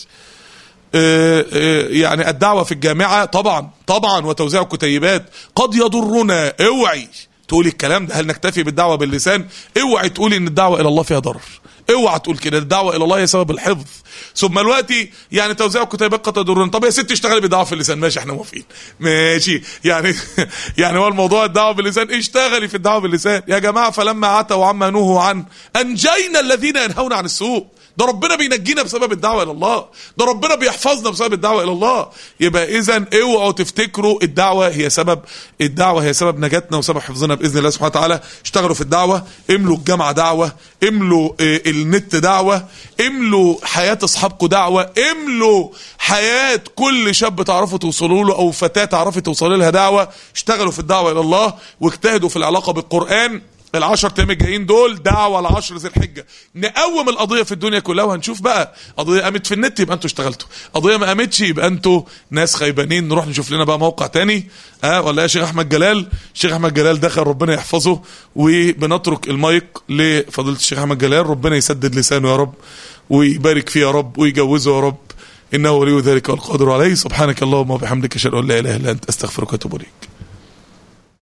آآ آآ يعني الدعوه في الجامعه طبعا طبعا وتوزيع الكتيبات قد يضرنا اوعي تقولي الكلام ده هل نكتفي بالدعوه باللسان اوعي تقولي ان الدعوه الى الله فيها ضرر اوعى تقول كده الدعوه الى الله هي سبب الحفظ ثم دلوقتي يعني توزيع الكتيبات قد تضرون طب يا ست اشتغلي بالدعوه في اللسان ماشي احنا موافقين ماشي يعني يعني هو الموضوع الدعوه باللسان اشتغلي في الدعوه باللسان يا جماعه فلما عتوا عما نهوا عنه انجينا الذين ينهون عن السوء ده ربنا بينجينا بسبب الدعوه الى الله ده ربنا بيحفظنا بسبب الدعوه الى الله يبقى اذا اوعوا تفتكروا الدعوه هي سبب الدعوه هي سبب نجاتنا وسبب حفظنا باذن الله سبحانه وتعالى اشتغلوا في الدعوه املوا الجامعه دعوه املوا اه النت دعوه املوا حياه اصحابكم دعوه املوا حياه كل شاب تعرفوا توصلوا له او فتاه تعرفي توصلي لها دعوه اشتغلوا في الدعوه الى الله واجتهدوا في العلاقه بالقران العشر ايام الجايين دول دعوه لعشر ذي الحجه نقوم القضيه في الدنيا كلها وهنشوف بقى قضيه قامت في النت يبقى انتوا اشتغلتوا قضيه ما قامتش يبقى انتوا ناس خيبانين نروح نشوف لنا بقى موقع تاني اه ولا يا شيخ احمد جلال الشيخ احمد جلال دخل ربنا يحفظه وبنترك المايك لفضيله الشيخ احمد جلال ربنا يسدد لسانه يا رب ويبارك فيه يا رب ويجوزه يا رب انه ولي ذلك والقادر عليه سبحانك اللهم وبحمدك اشهد ان لا اله الا انت استغفرك واتوب اليك